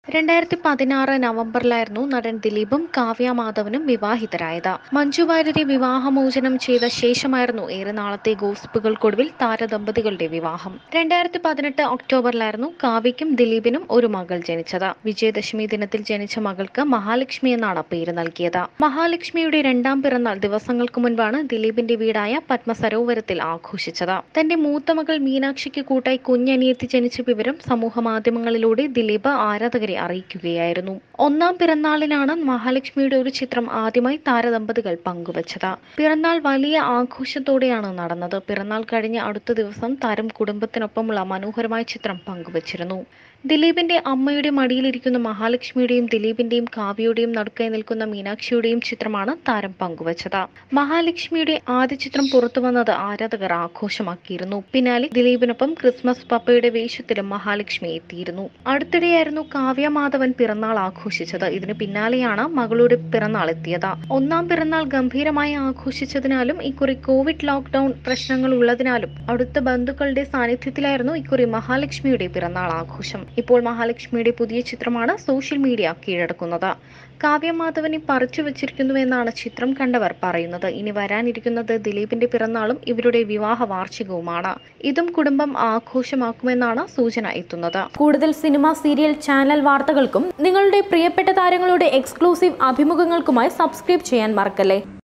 രണ്ടായിരത്തി പതിനാറ് നവംബറിലായിരുന്നു നടൻ ദിലീപും കാവ്യ മാധവനും വിവാഹിതരായത് മഞ്ജു വാര്യരെ വിവാഹമോചനം ചെയ്ത ശേഷമായിരുന്നു ഏറെ നാളത്തെ ഗോസിപ്പുകൾക്കൊടുവിൽ താരദമ്പതികളുടെ വിവാഹം രണ്ടായിരത്തി പതിനെട്ട് ഒക്ടോബറിലായിരുന്നു കാവ്യയ്ക്കും ദിലീപിനും ഒരു മകൾ ജനിച്ചത് വിജയദശമി ദിനത്തിൽ ജനിച്ച മകൾക്ക് മഹാലക്ഷ്മി എന്നാണ് പേര് നൽകിയത് മഹാലക്ഷ്മിയുടെ രണ്ടാം പിറന്നാൾ ദിവസങ്ങൾക്ക് മുൻപാണ് ദിലീപിന്റെ വീടായ പത്മസരോവരത്തിൽ ആഘോഷിച്ചത് തന്റെ മൂത്ത മകൾ മീനാക്ഷിക്ക് കൂട്ടായി കുഞ്ഞനിയത്തി ജനിച്ച വിവരം സമൂഹ മാധ്യമങ്ങളിലൂടെ ദിലീപ് ആരാധകരെ അറിയിക്കുകയായിരുന്നു ഒന്നാം പിറന്നാളിനാണ് മഹാലക്ഷ്മിയുടെ ഒരു ചിത്രം ആദ്യമായി താരദമ്പതികൾ പങ്കുവച്ചത് പിറന്നാൾ വലിയ ആഘോഷത്തോടെയാണ് നടന്നത് പിറന്നാൾ കഴിഞ്ഞ അടുത്ത ദിവസം താരം കുടുംബത്തിനൊപ്പമുള്ള മനോഹരമായ ചിത്രം പങ്കുവച്ചിരുന്നു ദിലീപിന്റെ അമ്മയുടെ മടിയിലിരിക്കുന്ന മഹാലക്ഷ്മിയുടെയും ദിലീപിന്റെയും കാവ്യയുടെയും നടുക്കായി നിൽക്കുന്ന മീനാക്ഷിയുടെയും ചിത്രമാണ് താരം പങ്കുവച്ചത് മഹാലക്ഷ്മിയുടെ ആദ്യ ചിത്രം പുറത്തു വന്നത് ആരാധകർ ആഘോഷമാക്കിയിരുന്നു പിന്നാലെ ദിലീപിനൊപ്പം ക്രിസ്മസ് പപ്പയുടെ വേഷത്തിലും മഹാലക്ഷ്മി എത്തിയിരുന്നു അടുത്തിടെയായിരുന്നു കാവ്യ മാധവൻ പിറന്നാൾ ആഘോഷിച്ചത് ഇതിന് പിന്നാലെയാണ് മകളുടെ പിറന്നാൾ എത്തിയത് ഒന്നാം പിറന്നാൾ ഗംഭീരമായി ആഘോഷിച്ചതിനാലും ഇക്കുറി കോവിഡ് ലോക്ക്ഡൌൺ പ്രശ്നങ്ങൾ ഉള്ളതിനാലും അടുത്ത ബന്ധുക്കളുടെ സാന്നിധ്യത്തിലായിരുന്നു ഇക്കുറി മഹാലക്ഷ്മിയുടെ പിറന്നാൾ ആഘോഷം ഇപ്പോൾ മഹാലക്ഷ്മിയുടെ പുതിയ ചിത്രമാണ് സോഷ്യൽ മീഡിയ കീഴടക്കുന്നത് കാവ്യ മാധവനെ പറിച്ചു വെച്ചിരിക്കുന്നുവെന്നാണ് ചിത്രം കണ്ടവർ പറയുന്നത് ഇനി വരാനിരിക്കുന്നത് ദിലീപിന്റെ പിറന്നാളും ഇവരുടെ വിവാഹ വാർഷികവുമാണ് ഇതും കുടുംബം ആഘോഷമാക്കുമെന്നാണ് സൂചന എത്തുന്നത് കൂടുതൽ സിനിമ സീരിയൽ ചാനൽ വാർത്തകൾക്കും നിങ്ങളുടെ പ്രിയപ്പെട്ട താരങ്ങളുടെ എക്സ്ക്ലൂസീവ് അഭിമുഖങ്ങൾക്കുമായി സബ്സ്ക്രൈബ് ചെയ്യാൻ മറക്കല്ലേ